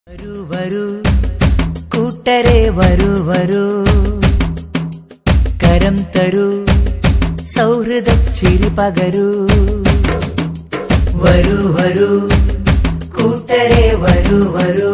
വരൂ വരൂ കൂട്ടരെ വരൂ വരൂ കരം തരൂ സൗഹൃദ ചിരി പകരൂ വരൂ വരൂ കൂട്ടരെ വരൂ വരൂ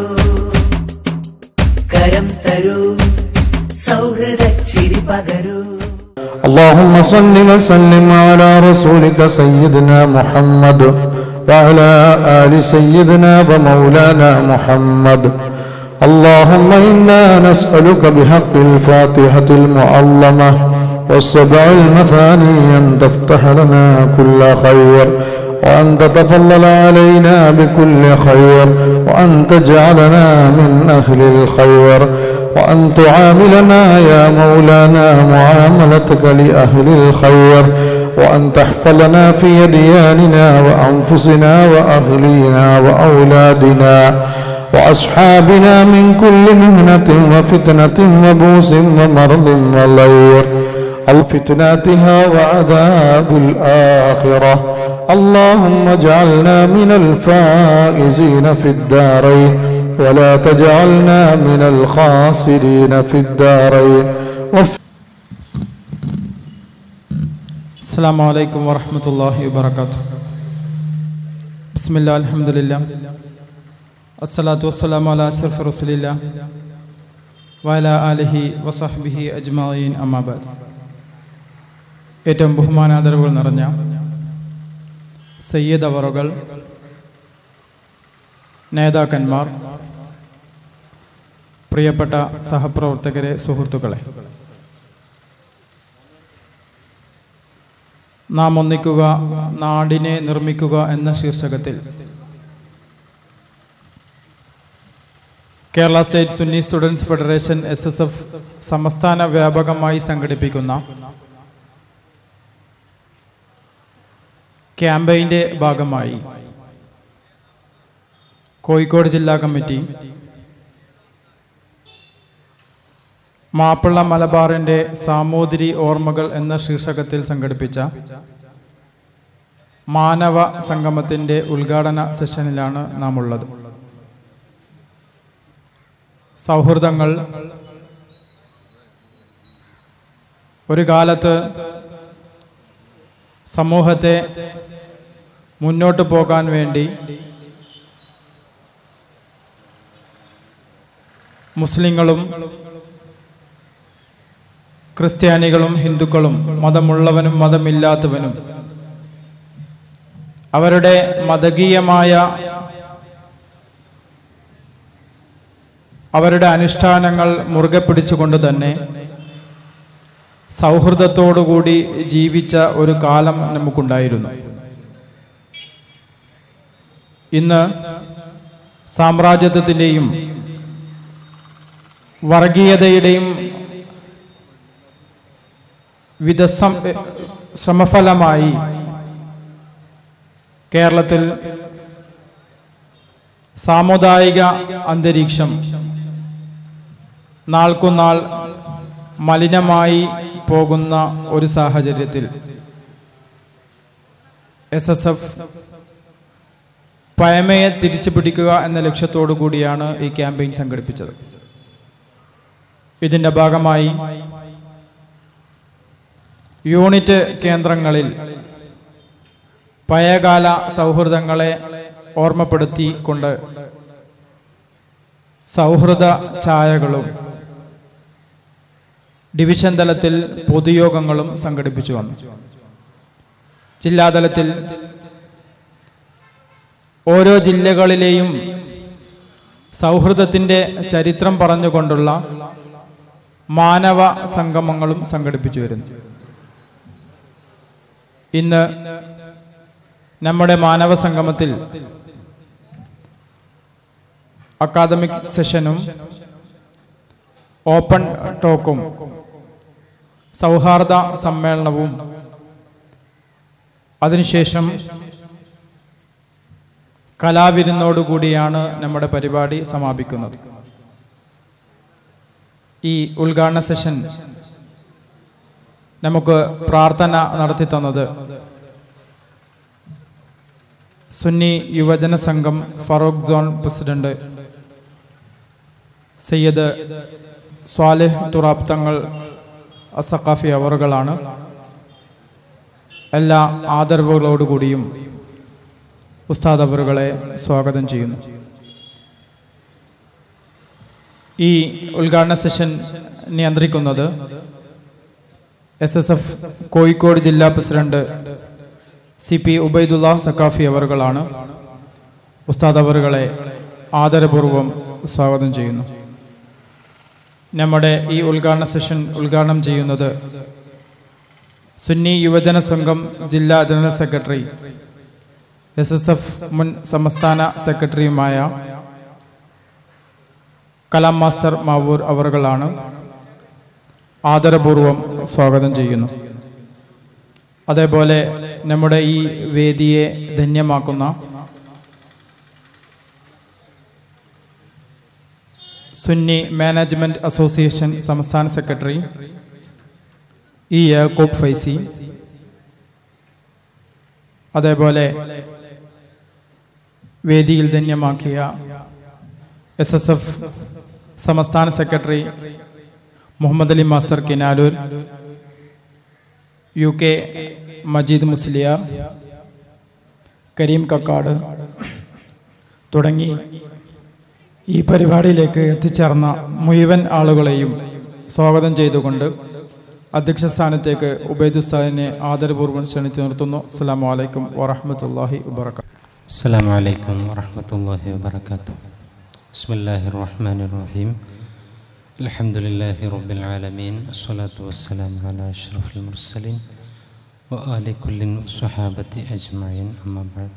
കരം തരൂ സൗഹൃദ ചിരി പകരൂ اللهم صل وسلم على رسولك سيدنا محمد وعلى آل سيدنا ومولانا محمد اللهم إنا نسألك بحق الفاتحة المعظمة والسبع المثاني أن تفتح لنا كل خير وأن تتفضل علينا بكل خير وأن تجعلنا من أهل الخير وأن تعاملنا يا مولانا معاملتك لأهل الخير وأن تحفظنا في دياننا وأنفسنا وأهلينا وأولادنا وأصحابنا من كل مهنة وفتنة وبوس ومرض وضير الفتناتها وعذاب الآخرة اللهم اجعلنا من الفائزين في الدارين ولا تجعلنا من الخاسرين في الدارين وف السلام عليكم ورحمة الله وبركاته بسم الله الحمد لله الصلاة والسلام على أشرف رسول الله وعلى آله وصحبه أجمعين أما بعد ഏറ്റവും ബഹുമാനാദരവുകൾ നിറഞ്ഞ സയ്യദ് അവറുകൾ നേതാക്കന്മാർ പ്രിയപ്പെട്ട സഹപ്രവർത്തകരെ സുഹൃത്തുക്കളെ നാം ഒന്നിക്കുക നാടിനെ നിർമ്മിക്കുക എന്ന ശീർഷകത്തിൽ Kerala state Sunni students federation S S F സംസ്ഥാന വ്യാപകമായി സംഘടിപ്പിക്കുന്ന ക്യാമ്പയിൻ്റെ ഭാഗമായി കോഴിക്കോട് ജില്ലാ കമ്മിറ്റി മാപ്പിള മലബാറിന്റെ സാമൂതിരി ഓർമ്മകൾ എന്ന ശീർഷകത്തിൽ സംഘടിപ്പിച്ച മാനവ സംഗമത്തിന്റെ ഉദ്ഘാടന സെഷനിലാണ് നാം ഉള്ളത് സൗഹൃദങ്ങൾ ഒരു കാലത്ത് സമൂഹത്തെ മുന്നോട്ട് പോകാൻ വേണ്ടി മുസ്ലിങ്ങളും ക്രിസ്ത്യാനികളും ഹിന്ദുക്കളും മതമുള്ളവനും മതമില്ലാത്തവനും അവരുടെ മതകീയമായ അവരുടെ അനുഷ്ഠാനങ്ങൾ മുറുകെ പിടിച്ചുകൊണ്ട് തന്നെ സൗഹൃദത്തോടുകൂടി ജീവിച്ച ഒരു കാലം നമുക്കുണ്ടായിരുന്നു ഇന്ന് സാമ്രാജ്യത്വത്തിൻ്റെയും വർഗീയതയുടെയും വിധസം ശ്രമഫലമായി കേരളത്തിൽ സാമുദായിക അന്തരീക്ഷം നാൾക്കുനാൾ മലിനമായി പോകുന്ന ഒരു സാഹചര്യത്തിൽ എസ് എസ് എഫ് പഴമയെ തിരിച്ചു പിടിക്കുക എന്ന ലക്ഷ്യത്തോടു കൂടിയാണ് ഈ ക്യാമ്പയിൻ സംഘടിപ്പിച്ചത് ഇതിന്റെ ഭാഗമായി യൂണിറ്റ് കേന്ദ്രങ്ങളിൽ പഴയകാല സൗഹൃദങ്ങളെ ഓർമ്മപ്പെടുത്തിക്കൊണ്ട് സൗഹൃദ ഛായകളും ഡിവിഷൻ തലത്തിൽ പൊതുയോഗങ്ങളും സംഘടിപ്പിച്ചു വന്നു ജില്ലാതലത്തിൽ ഓരോ ജില്ലകളിലെയും സൗഹൃദത്തിൻ്റെ ചരിത്രം പറഞ്ഞുകൊണ്ടുള്ള മാനവ സംഗമങ്ങളും സംഘടിപ്പിച്ചു വരുന്നു ഇന്ന് നമ്മുടെ മാനവ സംഗമത്തിൽ അക്കാദമിക് സെഷനും ഓപ്പൺ ടോക്കും സൗഹാർദ്ദ സമ്മേളനവും അതിനുശേഷം കലാവിരുന്നോടുകൂടിയാണ് നമ്മുടെ പരിപാടി സമാപിക്കുന്നത് ഈ ഉദ്ഘാടന സെഷൻ നമുക്ക് പ്രാർത്ഥന നടത്തി തന്നത് Sunni Yuvajana Sangham Farook zone president Sayyid Swalih Thurab Thangal Assaqafi അവറുകളാണ് എല്ലാ ആദരവുകളോടുകൂടിയും ഉസ്താദ് അവറുകളെ സ്വാഗതം ചെയ്യുന്നു ഈ ഉദ്ഘാടന സെഷൻ നിയന്ത്രിക്കുന്നത് എസ് എസ് എഫ് കോഴിക്കോട് ജില്ലാ president C P Ubaidulla Saqafi അവറുകളാണ് ഉസ്താദ് അവറുകളെ ആദരപൂർവം സ്വാഗതം ചെയ്യുന്നു നമ്മുടെ ഈ ഉദ്ഘാടന സെഷൻ ഉദ്ഘാടനം ചെയ്യുന്നത് സുന്നി യുവജന സംഘം ജില്ലാ general secretary S S F മുൻ സംസ്ഥാന സെക്രട്ടറിയുമായ കലാം മാസ്റ്റർ മാവൂർ അവറുകളാണ് ആദരപൂർവം സ്വാഗതം ചെയ്യുന്നു അതേപോലെ നമ്മുടെ ഈ വേദിയെ ധന്യമാക്കുന്ന സുന്നി മാനേജ്മെന്റ് അസോസിയേഷൻ സംസ്ഥാന സെക്രട്ടറി ഇ യാക്കൂബ് ഫൈസി അതേപോലെ വേദിയിൽ ധന്യമാക്കിയ എസ് എസ് എഫ് സംസ്ഥാന secretary Muhammad Ali master Kinaloor U K Majeed Musliyar Kareem Kakkad തുടങ്ങി ഈ പരിപാടിയിലേക്ക് എത്തിച്ചേർന്ന മുഴുവൻ ആളുകളെയും സ്വാഗതം ചെയ്തുകൊണ്ട് അധ്യക്ഷ സ്ഥാനത്തേക്ക് ഉബൈദുസ്താദിനെ ആദരപൂർവ്വം ക്ഷണിച്ചു നിർത്തുന്നു അസ്സാം വലൈക്കും വറഹമത്തല്ലാഹി വബർക്കാത്തു السلام عليكم ورحمة الله وبركاته بسم الله الرحمن الرحيم الحمد لله رب العالمين الصلاة والسلام على أشرف المرسلين وآل كل وصحابة أجمعين أما بعد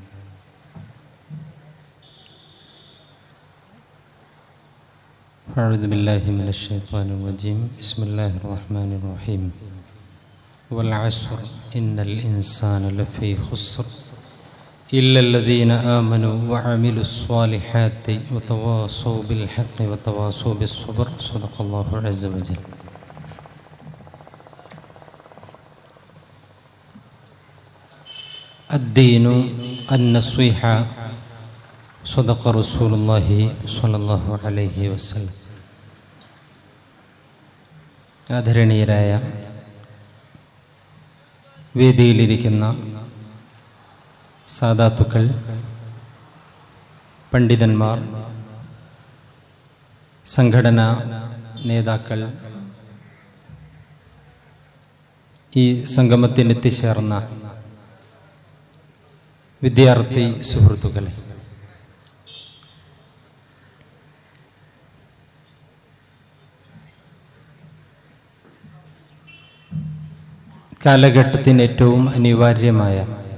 أعوذ بالله من الشيطان الرجيم بسم الله الرحمن الرحيم والعصر إن الإنسان لفي خسر إلا الذين آمنوا وعملوا الصالحات وتواصوا بالحق وتواصوا بالصبر صدق الله عز وجل الدين النصيحة صدق رسول الله صلى الله عليه وسلم ആദരണീയരായ വേദിയിലിരിക്കുന്ന സാധാത്തുക്കൾ പണ്ഡിതന്മാർ സംഘടനാ നേതാക്കൾ ഈ സംഗമത്തിന് എത്തിച്ചേർന്ന വിദ്യാർത്ഥി സുഹൃത്തുക്കളെ കാലഘട്ടത്തിന് ഏറ്റവും അനിവാര്യമായ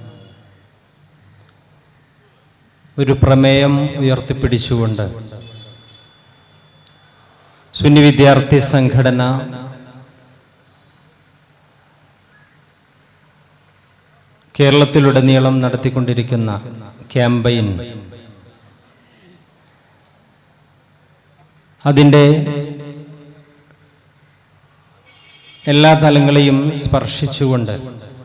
ഒരു പ്രമേയം ഉയർത്തിപ്പിടിച്ചുകൊണ്ട് സുന്നി വിദ്യാർത്ഥി സംഘടന കേരളത്തിലുടനീളം നടത്തിക്കൊണ്ടിരിക്കുന്ന ക്യാമ്പയിൻ അതിൻ്റെ എല്ലാ തലങ്ങളെയും സ്പർശിച്ചുകൊണ്ട്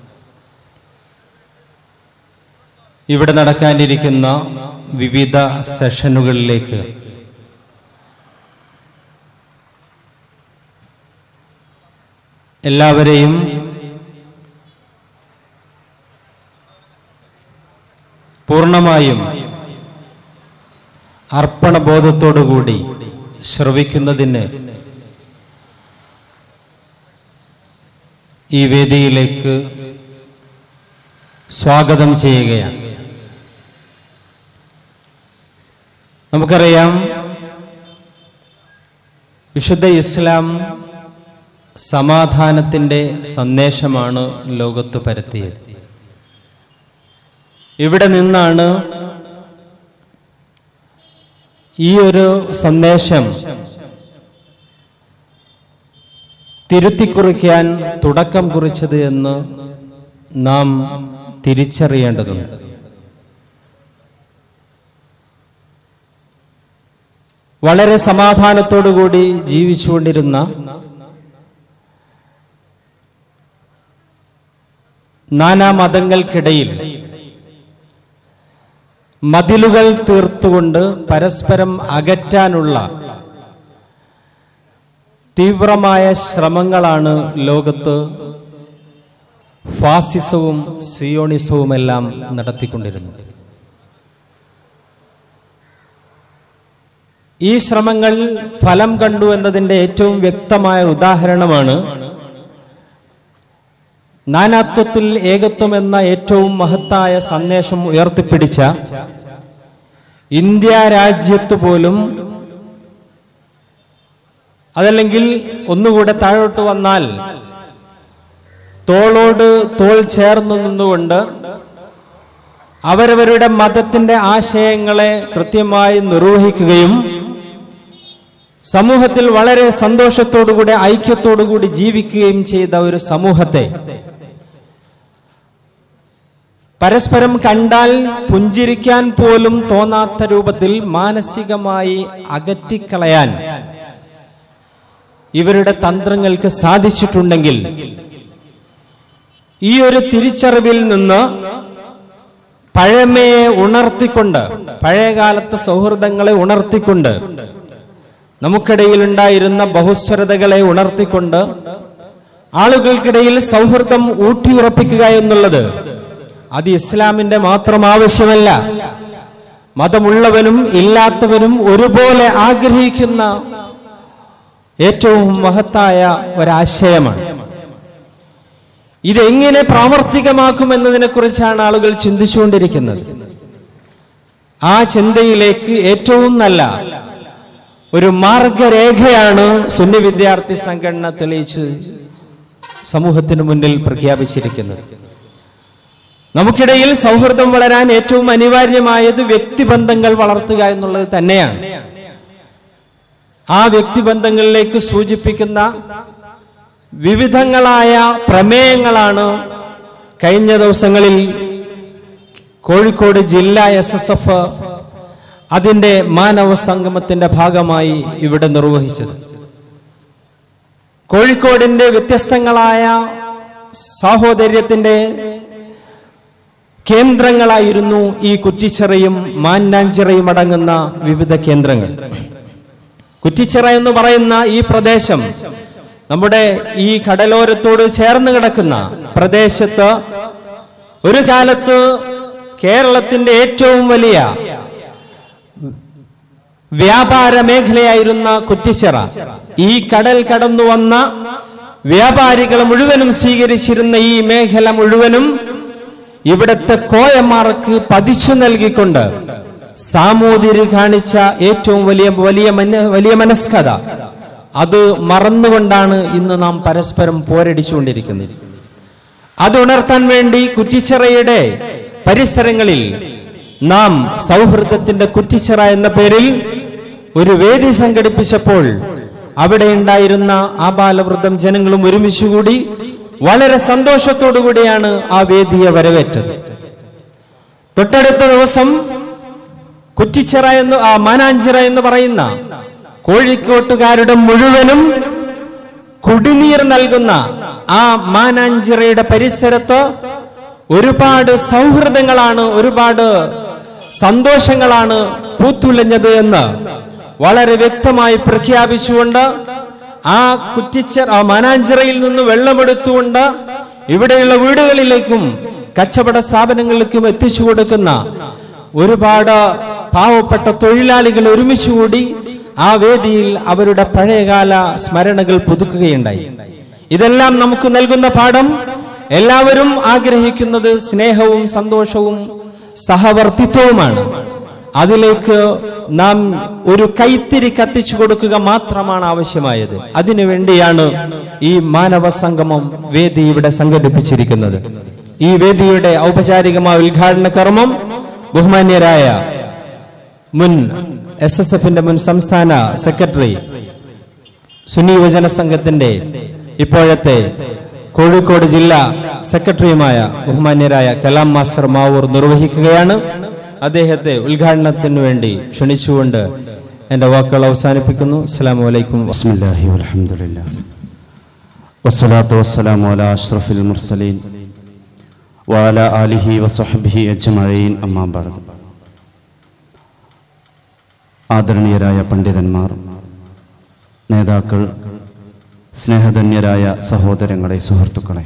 ഇവിടെ നടക്കാനിരിക്കുന്ന വിവിധ സെഷനുകളിലേക്ക് എല്ലാവരെയും പൂർണ്ണമായും അർപ്പണബോധത്തോടുകൂടി ശ്രവിക്കുന്നതിന് ഈ വേദിയിലേക്ക് സ്വാഗതം ചെയ്യുകയാണ് നമുക്കറിയാം വിശുദ്ധ ഇസ്ലാം സമാധാനത്തിൻ്റെ സന്ദേശമാണ് ലോകത്ത് പരത്തിയത് ഇവിടെ നിന്നാണ് ഈ ഒരു സന്ദേശം തിരുത്തിക്കുറിക്കാൻ തുടക്കം കുറിച്ചത് എന്ന് നാം തിരിച്ചറിയേണ്ടതുണ്ട് വളരെ സമാധാനത്തോടുകൂടി ജീവിച്ചുകൊണ്ടിരുന്ന നാനാ മതങ്ങൾക്കിടയിൽ മതിലുകൾ തീർത്തുകൊണ്ട് പരസ്പരം അകറ്റാനുള്ള തീവ്രമായ ശ്രമങ്ങളാണ് ലോകത്ത് ഫാസിസവും സിയോണിസവുമെല്ലാം നടത്തിക്കൊണ്ടിരുന്നത് ഈ ശ്രമങ്ങൾ ഫലം കണ്ടു എന്നതിൻ്റെ ഏറ്റവും വ്യക്തമായ ഉദാഹരണമാണ് നാനാത്വത്തിൽ ഏകത്വം എന്ന ഏറ്റവും മഹത്തായ സന്ദേശം ഉയർത്തിപ്പിടിച്ച ഇന്ത്യ രാജ്യത്ത് പോലും അതല്ലെങ്കിൽ ഒന്നുകൂടെ താഴോട്ട് വന്നാൽ തോളോട് തോൾ ചേർന്ന് നിന്നുകൊണ്ട് അവരവരുടെ മതത്തിന്റെ ആശയങ്ങളെ കൃത്യമായി നിർവഹിക്കുകയും സമൂഹത്തിൽ വളരെ സന്തോഷത്തോടുകൂടി ഐക്യത്തോടുകൂടി ജീവിക്കുകയും ചെയ്ത ഒരു സമൂഹത്തെ പരസ്പരം കണ്ടാൽ പുഞ്ചിരിക്കാൻ പോലും തോന്നാത്ത രൂപത്തിൽ മാനസികമായി അകറ്റിക്കളയാൻ ഇവരുടെ തന്ത്രങ്ങൾക്ക് സാധിച്ചിട്ടുണ്ടെങ്കിൽ ഈ ഒരു തിരിച്ചറിവിൽ നിന്ന് പഴമയെ ഉണർത്തിക്കൊണ്ട് പഴയകാലത്തെ സൗഹൃദങ്ങളെ ഉണർത്തിക്കൊണ്ട് നമുക്കിടയിൽ ഉണ്ടായിരുന്ന ബഹുസ്വരതകളെ ഉണർത്തിക്കൊണ്ട് ആളുകൾക്കിടയിൽ സൗഹൃദം ഊട്ടിയുറപ്പിക്കുക എന്നുള്ളത് അത് ഇസ്ലാമിന്റെ മാത്രം ആവശ്യമല്ല മതമുള്ളവനും ഇല്ലാത്തവനും ഒരുപോലെ ആഗ്രഹിക്കുന്ന ഏറ്റവും മഹത്തായ ഒരാശയമാണ് ഇതെങ്ങനെ പ്രാവർത്തികമാക്കും എന്നതിനെ കുറിച്ചാണ് ആളുകൾ ചിന്തിച്ചുകൊണ്ടിരിക്കുന്നത് ആ ചിന്തയിലേക്ക് ഏറ്റവും നല്ല ഒരു മാർഗരേഖയാണ് സുന്നി വിദ്യാർത്ഥി സംഘടന തെളിയിച്ച് സമൂഹത്തിന് മുന്നിൽ പ്രഖ്യാപിച്ചിരിക്കുന്നത് നമുക്കിടയിൽ സൗഹൃദം വളരാൻ ഏറ്റവും അനിവാര്യമായത് വ്യക്തിബന്ധങ്ങൾ വളർത്തുക എന്നുള്ളത് തന്നെയാണ് ആ വ്യക്തിബന്ധങ്ങളിലേക്ക് സൂചിപ്പിക്കുന്ന വിവിധങ്ങളായ പ്രമേയങ്ങളാണ് കഴിഞ്ഞ ദിവസങ്ങളിൽ കോഴിക്കോട് ജില്ലാ എസ് എസ് എഫ് അതിന്റെ മാനവ സംഗമത്തിന്റെ ഭാഗമായി ഇവിടെ നിർവഹിച്ചത് കോഴിക്കോടിന്റെ വ്യത്യസ്തങ്ങളായ സാഹോദര്യത്തിന്റെ കേന്ദ്രങ്ങളായിരുന്നു ഈ കുറ്റിച്ചിറയും മാന്നാഞ്ചിറയും അടങ്ങുന്ന വിവിധ കേന്ദ്രങ്ങൾ കുറ്റിച്ചിറ എന്ന് പറയുന്ന ഈ പ്രദേശം നമ്മുടെ ഈ കടലോരത്തോട് ചേർന്ന് കിടക്കുന്ന പ്രദേശത്ത് ഒരു കാലത്ത് കേരളത്തിന്റെ ഏറ്റവും വലിയ വ്യാപാര മേഖലയായിരുന്ന കുറ്റിച്ചിറ ഈ കടൽ കടന്നു വന്ന വ്യാപാരികൾ മുഴുവനും സ്വീകരിച്ചിരുന്ന ഈ മേഖല മുഴുവനും ഇവിടത്തെ കോയമാർക്ക് പതിച്ചു നൽകിക്കൊണ്ട് സാമൂതിരി കാണിച്ച ഏറ്റവും വലിയ വലിയ മന- വലിയ മനസ്കഥ അത് മറന്നുകൊണ്ടാണ് ഇന്ന് നാം പരസ്പരം പോരടിച്ചുകൊണ്ടിരിക്കുന്നത് അത് ഉണർത്താൻ വേണ്ടി കുറ്റിച്ചിറയുടെ പരിസരങ്ങളിൽ നാം സൗഹൃദത്തിന്റെ കുറ്റിച്ചിറ എന്ന പേരിൽ ഒരു വേദി സംഘടിപ്പിച്ചപ്പോൾ അവിടെ ഉണ്ടായിരുന്ന ആബാലവൃദ്ധം ജനങ്ങളും ഒരുമിച്ചുകൂടി വളരെ സന്തോഷത്തോടു കൂടിയാണ് ആ വേദിയെ വരവേറ്റത് തൊട്ടടുത്ത ദിവസം കുറ്റിച്ചിറ എന്ന് ആ മാനാഞ്ചിറ എന്ന് പറയുന്ന കോഴിക്കോട്ടുകാരുടെ മുഴുവനും കുടിനീർ നൽകുന്ന ആ മാനാഞ്ചിറയുടെ പരിസരത്ത് ഒരുപാട് സൗഹൃദങ്ങളാണ് ഒരുപാട് സന്തോഷങ്ങളാണ് പൂത്തുലഞ്ഞത് എന്ന് വളരെ വ്യക്തമായി പ്രഖ്യാപിച്ചുകൊണ്ട് ആ കുറ്റിച്ചർ ആ മാനാഞ്ചിറയിൽ നിന്ന് വെള്ളമെടുത്തുകൊണ്ട് ഇവിടെയുള്ള വീടുകളിലേക്കും കച്ചവട സ്ഥാപനങ്ങളിലേക്കും എത്തിച്ചു കൊടുക്കുന്ന ഒരുപാട് പാവപ്പെട്ട തൊഴിലാളികൾ ഒരുമിച്ചുകൂടി ആ വേദിയിൽ അവരുടെ പഴയകാല സ്മരണകൾ പുതുക്കുകയുണ്ടായി ഇതെല്ലാം നമുക്ക് നൽകുന്ന പാഠം എല്ലാവരും ആഗ്രഹിക്കുന്നത് സ്നേഹവും സന്തോഷവും സഹവർത്തിത്വവുമാണ് അതിലേക്ക് നാം ഒരു കൈത്തിരി കത്തിച്ചു കൊടുക്കുക മാത്രമാണ് ആവശ്യമായത് അതിനുവേണ്ടിയാണ് ഈ മാനവ സംഗമം വേദി ഇവിടെ സംഘടിപ്പിച്ചിരിക്കുന്നത് ഈ വേദിയുടെ ഔപചാരികമായ ഉദ്ഘാടന കർമ്മം ബഹുമാന്യരായ മുൻ എസ് എസ് എഫിന്റെ മുൻ സംസ്ഥാന സെക്രട്ടറി സുന്നി യുവജന സംഘത്തിന്റെ ഇപ്പോഴത്തെ കോഴിക്കോട് ജില്ലാ സെക്രട്ടറിയുമായ ബഹുമാന്യരായ കലാം മാസ്റ്റർ മാവൂർ നിർവഹിക്കുകയാണ് അദ്ദേഹത്തെ ഉദ്ഘാടനത്തിന് വേണ്ടി ക്ഷണിച്ചുകൊണ്ട് എന്റെ വാക്കുകൾ അവസാനിപ്പിക്കുന്നു അസ്സാം വലൈക്കും بسم الله والحمد لله والصلاة والسلام على أشرف المرسلين وعلى آله وصحبه أجمعين أما بعد ആദരണീയരായ പണ്ഡിതന്മാർ നേതാക്കൾ സ്നേഹധന്യരായ സഹോദരങ്ങളെ സുഹൃത്തുക്കളെ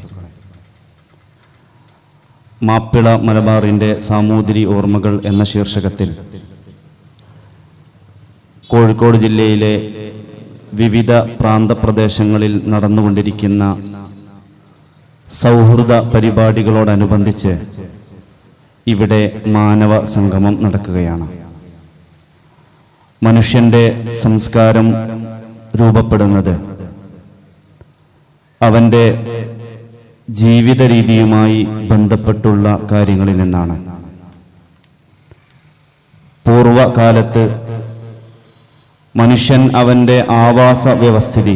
മാപ്പിള മലബാറിൻ്റെ സാമൂതിരി ഓർമ്മകൾ എന്ന ശീർഷകത്തിൽ കോഴിക്കോട് ജില്ലയിലെ വിവിധ പ്രാന്തപ്രദേശങ്ങളിൽ നടന്നുകൊണ്ടിരിക്കുന്ന സൗഹൃദ പരിപാടികളോടനുബന്ധിച്ച് ഇവിടെ മാനവ സംഗമം നടക്കുകയാണ് മനുഷ്യൻ്റെ സംസ്കാരം രൂപപ്പെടുന്നത് അവൻ്റെ ജീവിത രീതിയുമായി ബന്ധപ്പെട്ടുള്ള കാര്യങ്ങളിൽ നിന്നാണ് പൂർവകാലത്ത് മനുഷ്യൻ അവൻ്റെ ആവാസ വ്യവസ്ഥിതി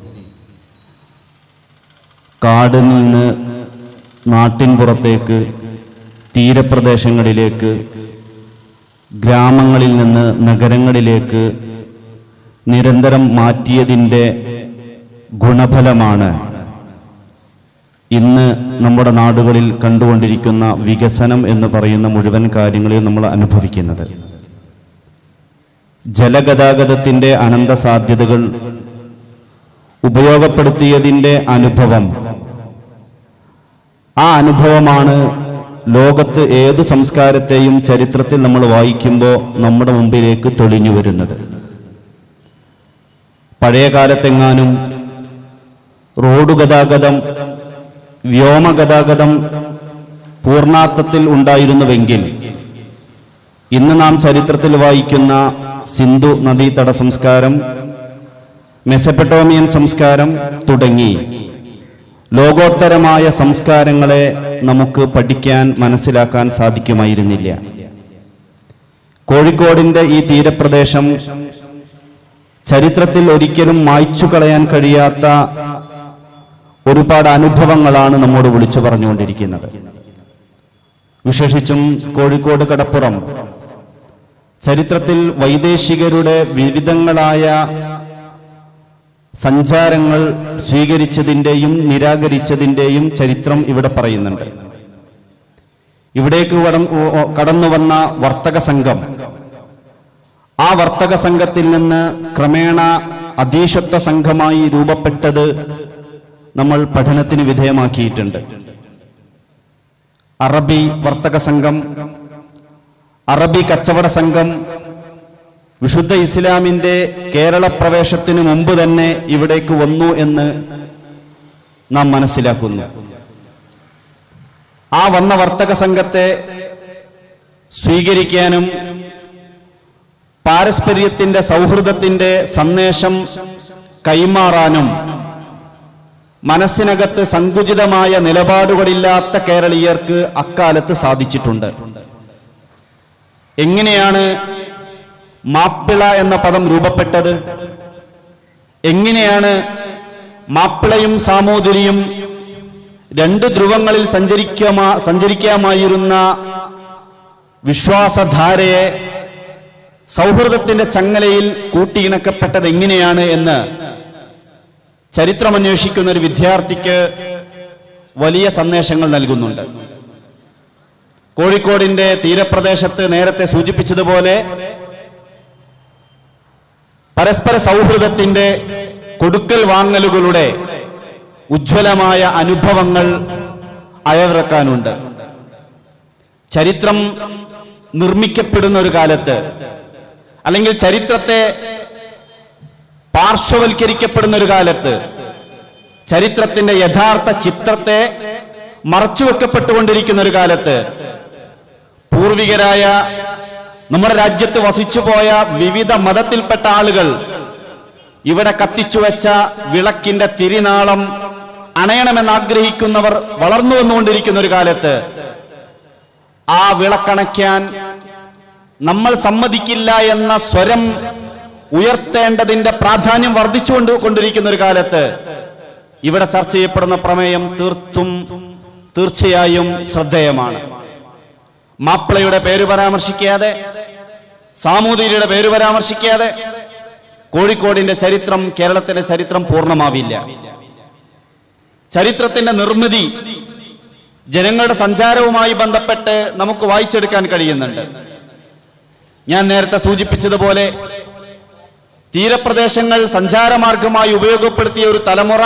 കാടിൽ നിന്ന് നാട്ടിൻ പുറത്തേക്ക് തീരപ്രദേശങ്ങളിലേക്ക് ഗ്രാമങ്ങളിൽ നിന്ന് നഗരങ്ങളിലേക്ക് നിരന്തരം മാറ്റിയതിൻ്റെ ഗുണഫലമാണ് ഇന്ന് നമ്മുടെ നാടുകളിൽ കണ്ടുകൊണ്ടിരിക്കുന്ന വികസനം എന്ന് പറയുന്ന മുഴുവൻ കാര്യങ്ങളിൽ നമ്മൾ അനുഭവിക്കുന്നത് ജലഗതാഗതത്തിൻ്റെ അനന്ത സാധ്യതകൾ ഉപയോഗപ്പെടുത്തിയതിൻ്റെ അനുഭവം ആ അനുഭവമാണ് ലോകത്ത് ഏതു സംസ്കാരത്തെയും ചരിത്രത്തിൽ നമ്മൾ വായിക്കുമ്പോൾ നമ്മുടെ മുമ്പിലേക്ക് തെളിഞ്ഞു വരുന്നത് പഴയ കാലത്തെങ്ങാനും റോഡ് ഗതാഗതം വ്യോമഗതാഗതം പൂർണാർത്ഥത്തിൽ ഉണ്ടായിരുന്നുവെങ്കിൽ ഇന്ന് നാം ചരിത്രത്തിൽ വായിക്കുന്ന സിന്ധു നദീതട സംസ്കാരം മെസപ്പട്ടോമിയൻ സംസ്കാരം തുടങ്ങി ലോകോത്തരമായ സംസ്കാരങ്ങളെ നമുക്ക് പഠിക്കാൻ മനസ്സിലാക്കാൻ സാധിക്കുമായിരുന്നില്ല കോഴിക്കോടിൻ്റെ ഈ തീരപ്രദേശം ചരിത്രത്തിൽ ഒരിക്കലും മായ്ച്ചു കളയാൻ കഴിയാത്ത ഒരുപാട് അനുഭവങ്ങളാണ് നമ്മോട് വിളിച്ചു പറഞ്ഞുകൊണ്ടിരിക്കുന്നത് വിശേഷിച്ചും കോഴിക്കോട് കടപ്പുറം ചരിത്രത്തിൽ വൈദേശികരുടെ വിവിധങ്ങളായ സഞ്ചാരങ്ങൾ സ്വീകരിച്ചതിൻ്റെയും നിരാകരിച്ചതിൻ്റെയും ചരിത്രം ഇവിടെ പറയുന്നുണ്ട് ഇവിടേക്ക് കടന്നു കടന്നു വന്ന വർത്തക സംഘം ആ വർത്തക സംഘത്തിൽ നിന്ന് ക്രമേണ അധീശത്വ സംഘമായി രൂപപ്പെട്ടത് നമ്മൾ പഠനത്തിന് വിധേയമാക്കിയിട്ടുണ്ട് അറബി വർത്തക സംഘം അറബി കച്ചവട സംഘം വിശുദ്ധ ഇസ്ലാമിന്റെ കേരള പ്രവേശത്തിന് മുമ്പ് തന്നെ ഇവിടേക്ക് വന്നു എന്ന് നാം മനസ്സിലാക്കുന്നു ആ വന്ന വർത്തക സംഘത്തെ സ്വീകരിക്കാനും പാരസ്പര്യത്തിന്റെ സൗഹൃദത്തിന്റെ സന്ദേശം കൈമാറാനും മനസ്സിനകത്ത് സങ്കുചിതമായ നിലപാടുകളില്ലാത്ത കേരളീയർക്ക് അക്കാലത്ത് സാധിച്ചിട്ടുണ്ട് എങ്ങനെയാണ് മാപ്പിള എന്ന പദം രൂപപ്പെട്ടത് എങ്ങനെയാണ് മാപ്പിളയും സാമൂതിരിയും രണ്ട് ധ്രുവങ്ങളിൽ സഞ്ചരിക്കാമാ സഞ്ചരിക്കാമായിരുന്ന വിശ്വാസധാരയെ സൗഹൃദത്തിന്റെ ചങ്ങലയിൽ കൂട്ടിയിണക്കപ്പെട്ടത് എങ്ങനെയാണ് എന്ന് ചരിത്രമന്വേഷിക്കുന്ന ഒരു വിദ്യാർത്ഥിക്ക് വലിയ സന്ദേശങ്ങൾ നൽകുന്നുണ്ട് കോഴിക്കോടിന്റെ തീരപ്രദേശത്ത് നേരത്തെ സൂചിപ്പിച്ചതുപോലെ പരസ്പര സൗഹൃദത്തിന്റെ കൊടുക്കൽ വാങ്ങലുകളുടെ ഉജ്ജ്വലമായ അനുഭവങ്ങൾ അയവിറക്കാനുണ്ട് ചരിത്രം നിർമ്മിക്കപ്പെടുന്ന ഒരു കാലത്ത് അല്ലെങ്കിൽ ചരിത്രത്തെ പാർശ്വവൽക്കരിക്കപ്പെടുന്ന ഒരു കാലത്ത് ചരിത്രത്തിന്റെ യഥാർത്ഥ ചിത്രത്തെ മറച്ചുവെക്കപ്പെട്ടുകൊണ്ടിരിക്കുന്ന ഒരു കാലത്ത് പൂർവികരായ നമ്മുടെ രാജ്യത്ത് വസിച്ചുപോയ വിവിധ മതത്തിൽപ്പെട്ട ആളുകൾ ഇവിടെ കത്തിച്ചു വെച്ച വിളക്കിന്റെ തിരിനാളം അണയണമെന്ന് ആഗ്രഹിക്കുന്നവർ വളർന്നു വന്നുകൊണ്ടിരിക്കുന്ന ഒരു കാലത്ത് ആ വിളക്കണയ്ക്കാൻ നമ്മൾ സമ്മതിക്കില്ല എന്ന സ്വരം ഉയർത്തേണ്ടതിന്റെ പ്രാധാന്യം വർദ്ധിച്ചുകൊണ്ട് കൊണ്ടിരിക്കുന്ന ഒരു കാലത്ത് ഇവിടെ ചർച്ച ചെയ്യപ്പെടുന്ന പ്രമേയം തീർത്തും തീർച്ചയായും ശ്രദ്ധേയമാണ് മാപ്പിളയുടെ പേര് പരാമർശിക്കാതെ സാമൂതിരിയുടെ പേര് പരാമർശിക്കാതെ കോഴിക്കോടിന്റെ ചരിത്രം കേരളത്തിന്റെ ചരിത്രം പൂർണ്ണമാവില്ല ചരിത്രത്തിന്റെ നിർമ്മിതി ജനങ്ങളുടെ സഞ്ചാരവുമായി ബന്ധപ്പെട്ട് നമുക്ക് വായിച്ചെടുക്കാൻ കഴിയുന്നുണ്ട് ഞാൻ നേരത്തെ സൂചിപ്പിച്ചതുപോലെ തീരപ്രദേശങ്ങൾ സഞ്ചാരമാർഗമായി ഉപയോഗപ്പെടുത്തിയ ഒരു തലമുറ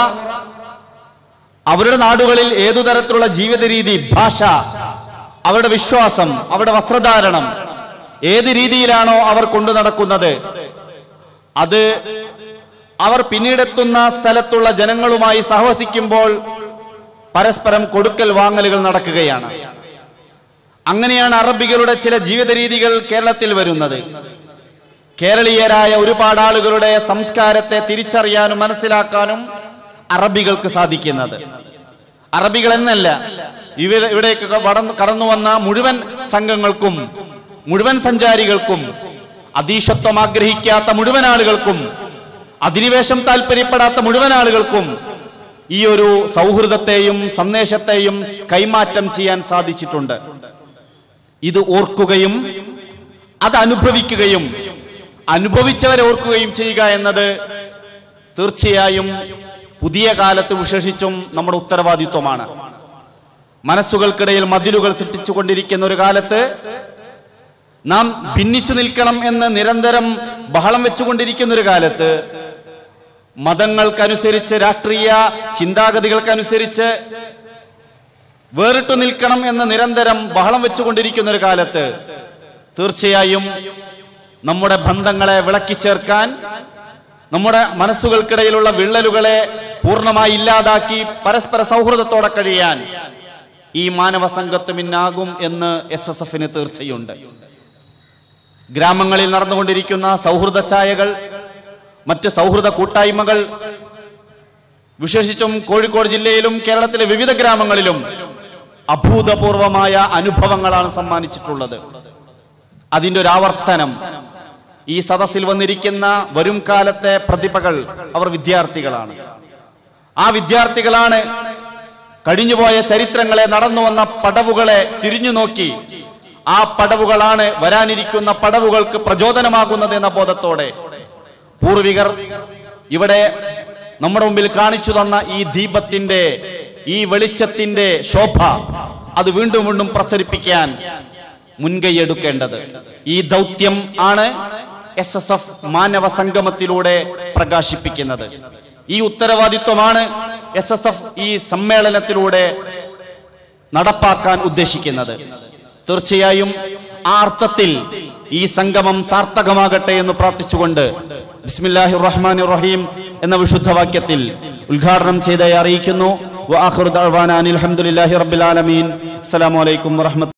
അവരുടെ നാടുകളിൽ ഏതു തരത്തിലുള്ള ജീവിത രീതി ഭാഷ അവരുടെ വിശ്വാസം അവരുടെ വസ്ത്രധാരണം ഏത് രീതിയിലാണോ അവർ കൊണ്ടു നടക്കുന്നത് അത് അവർ പിന്നീടെത്തുന്ന സ്ഥലത്തുള്ള ജനങ്ങളുമായി സഹവസിക്കുമ്പോൾ പരസ്പരം കൊടുക്കൽ വാങ്ങലുകൾ നടക്കുകയാണ് അങ്ങനെയാണ് അറബികളുടെ ചില ജീവിത രീതികൾ കേരളത്തിൽ വരുന്നത് കേരളീയരായ ഒരുപാട് ആളുകളുടെ സംസ്കാരത്തെ തിരിച്ചറിയാനും മനസ്സിലാക്കാനും അറബികൾക്ക് സാധിക്കുന്നത് അറബികൾ എന്നല്ല ഇവ- ഇവിടേക്ക് വടന്ന് കടന്നു വന്ന മുഴുവൻ സംഘങ്ങൾക്കും മുഴുവൻ സഞ്ചാരികൾക്കും അതീശത്വം ആഗ്രഹിക്കാത്ത മുഴുവൻ ആളുകൾക്കും അധിനിവേശം താല്പര്യപ്പെടാത്ത മുഴുവൻ ആളുകൾക്കും ഈ ഒരു സൗഹൃദത്തെയും സന്ദേശത്തെയും കൈമാറ്റം ചെയ്യാൻ സാധിച്ചിട്ടുണ്ട് ഇത് ഓർക്കുകയും അത് അനുഭവിക്കുകയും അനുഭവിച്ചവരെ ഓർക്കുകയും ചെയ്യുക എന്നത് തീർച്ചയായും പുതിയ കാലത്ത് വിശേഷിച്ചും നമ്മുടെ ഉത്തരവാദിത്വമാണ് മനസ്സുകൾക്കിടയിൽ മതിലുകൾ സൃഷ്ടിച്ചുകൊണ്ടിരിക്കുന്ന ഒരു കാലത്ത് നാം ഭിന്നിച്ചു നിൽക്കണം എന്ന് നിരന്തരം ബഹളം വെച്ചുകൊണ്ടിരിക്കുന്ന ഒരു കാലത്ത് മതങ്ങൾക്കനുസരിച്ച് രാഷ്ട്രീയ ചിന്താഗതികൾക്കനുസരിച്ച് വേറിട്ടു നിൽക്കണം എന്ന് നിരന്തരം ബഹളം വെച്ചുകൊണ്ടിരിക്കുന്ന ഒരു കാലത്ത് തീർച്ചയായും നമ്മുടെ ബന്ധങ്ങളെ വിളക്കി ചേർക്കാൻ നമ്മുടെ മനസ്സുകൾക്കിടയിലുള്ള വിള്ളലുകളെ പൂർണ്ണമായി ഇല്ലാതാക്കി പരസ്പര സൗഹൃദത്തോടെ കഴിയാൻ ഈ മാനവ സംഘത്വമിന്നാകും എന്ന് എസ് എസ് എഫിന് തീർച്ചയുണ്ട് ഗ്രാമങ്ങളിൽ നടന്നുകൊണ്ടിരിക്കുന്ന സൗഹൃദ ഛായകൾ മറ്റ് സൗഹൃദ കൂട്ടായ്മകൾ വിശേഷിച്ചും കോഴിക്കോട് ജില്ലയിലും കേരളത്തിലെ വിവിധ ഗ്രാമങ്ങളിലും അഭൂതപൂർവമായ അനുഭവങ്ങളാണ് സമ്മാനിച്ചിട്ടുള്ളത് അതിന്റെ ഒരു ആവർത്തനം ഈ സദസ്സിൽ വന്നിരിക്കുന്ന വരും കാലത്തെ പ്രതിഭകൾ അവർ വിദ്യാർത്ഥികളാണ് ആ വിദ്യാർത്ഥികളാണ് കഴിഞ്ഞുപോയ ചരിത്രങ്ങളെ നടന്നു വന്ന പടവുകളെ തിരിഞ്ഞു നോക്കി ആ പടവുകളാണ് വരാനിരിക്കുന്ന പടവുകൾക്ക് പ്രചോദനമാകുന്നത് എന്ന ബോധത്തോടെ പൂർവികർ ഇവിടെ നമ്മുടെ മുമ്പിൽ കാണിച്ചു തന്ന ഈ ദീപത്തിന്റെ ഈ വെളിച്ചത്തിന്റെ ശോഭ അത് വീണ്ടും വീണ്ടും പ്രസരിപ്പിക്കാൻ മുൻകൈയെടുക്കേണ്ടത് ഈ ദൗത്യം ആണ് എസ് എസ് എഫ് മാനവ സംഗമത്തിലൂടെ പ്രകാശിപ്പിക്കുന്നത് ഈ ഉത്തരവാദിത്വമാണ് എസ് എസ് എഫ് ഈ സമ്മേളനത്തിലൂടെ നടപ്പാക്കാൻ ഉദ്ദേശിക്കുന്നത് തീർച്ചയായും ആ അർത്ഥത്തിൽ ഈ സംഗമം സാർത്ഥകമാകട്ടെ എന്ന് പ്രാർത്ഥിച്ചുകൊണ്ട് ബിസ്മില്ലാഹി റഹ്മാൻ റഹീം എന്ന വിശുദ്ധ വാക്യത്തിൽ ഉദ്ഘാടനം ചെയ്തായി അറിയിക്കുന്നു വആഖിറു ദഅ്വാനാ അനിൽ ഹംദുലില്ലാഹി റബ്ബിൽ ആലമീൻ അസ്സലാമു അലൈക്കും വറഹ്മത്തുള്ളാഹി